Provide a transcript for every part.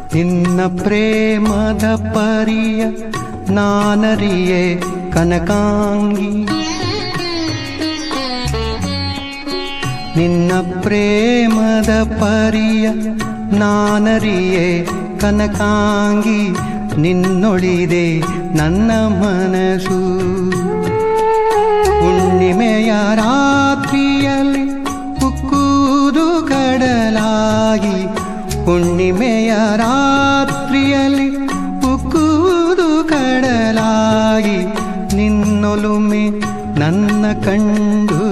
ನಿನ್ನ ಪ್ರೇಮದ ಪರಿಯ ನಾನರಿಯೇ ಕನಕಾಂಗಿ ನಿನ್ನ ಪ್ರೇಮದ ಪರಿಯ ನಾನರಿಯೇ ಕನಕಾಂಗಿ ನಿನ್ನೊಳಿದೆ ನನ್ನ ಮನಸ್ಸು ಹುಣ್ಣಿಮೆಯ ರಾತ್ರಿಯಲ್ಲಿ ಉಕ್ಕುವುದು ಕಡಲಾಗಿ ಹುಣ್ಣಿಮೆಯ ರಾತ್ರಿಯಲ್ಲಿ ಉಕ್ಕುವುದು ಕಡಲಾಗಿ ನಿನ್ನೊಲುಮೆ ನನ್ನ ಕಂಡು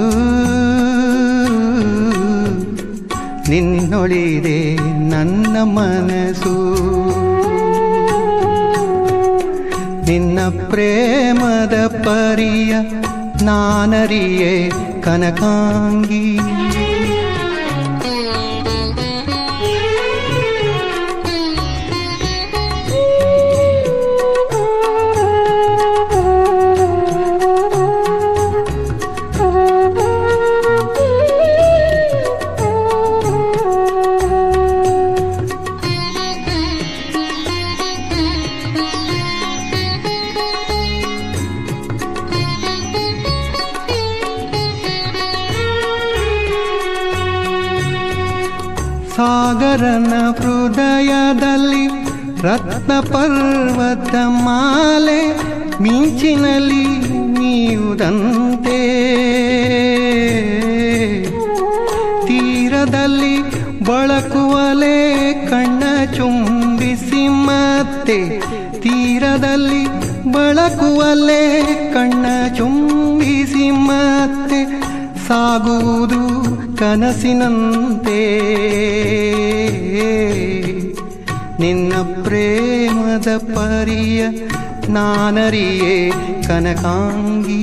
ನಿನ್ನೊಳಿದೆ ನನ್ನ ಮನಸ್ಸು ನಿನ್ನ ಪ್ರೇಮದ ಪರಿಯ ನಾನರಿಯೇ ಕನಕಾಂಗಿ ಸಾಗರನ ಹೃದಯದಲ್ಲಿ ರತ್ನ ಪರ್ವತ ಮಾಲೆ ಮಿಂಚಿನಲ್ಲಿ ನೀವುದಂತೆ ತೀರದಲ್ಲಿ ಬಳಕುವಲೆ ಕಣ್ಣ ಚುಂಬಿಸಿ ಮತ್ತೆ ತೀರದಲ್ಲಿ ಬಳಕುವಲೆ ಕಣ್ಣ ಚುಂಬಿಸಿ ಮತ್ತೆ ಸಾಗುವುದು ಕನಸಿನಂತೆ ನಿನ್ನ ಪ್ರೇಮದ ಪರಿಯ ನಾನರಿಯೇ ಕನಕಾಂಗಿ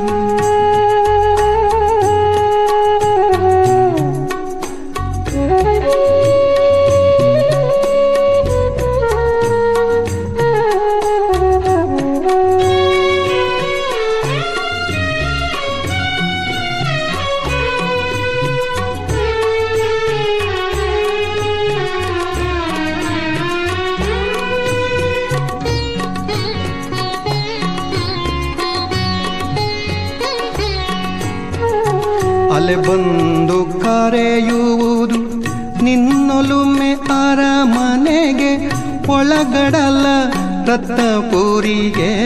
ಅಲೆ ಬಂದು ಕರೆಯುವುದು ನಿನ್ನೊಲುಮೆ ಅರಮನೆಗೆ ಒಳಗಡಲ ರತ್ನಪುರಿಗೆ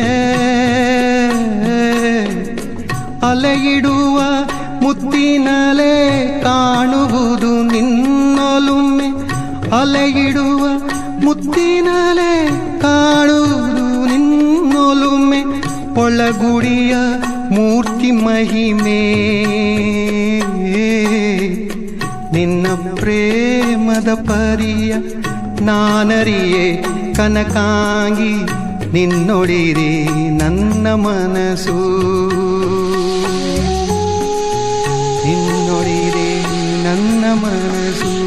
ಅಲೆಯಿಡುವ ಮುತ್ತಿನಲೆ ಕಾಣುವುದು ನಿನ್ನೊಲುಮೆ ಅಲೆಯಿಡುವ ಮುತ್ತಿನಲೆ ಕಾಣುವುದು ನಿನ್ನೊಲುಮೆ ಒಳಗುಡಿಯ ಮೂರ್ತಿ ಮಹಿಮೆ ನಿನ್ನ ಪ್ರೇಮದ ಪರಿಯ ನಾನರಿಯೇ ಕನಕಾಂಗಿ ನಿನ್ನೊಡಿರಿ ನನ್ನ ಮನಸ್ಸು ನಿನ್ನೊಡಿರಿ ನನ್ನ ಮನಸ್ಸು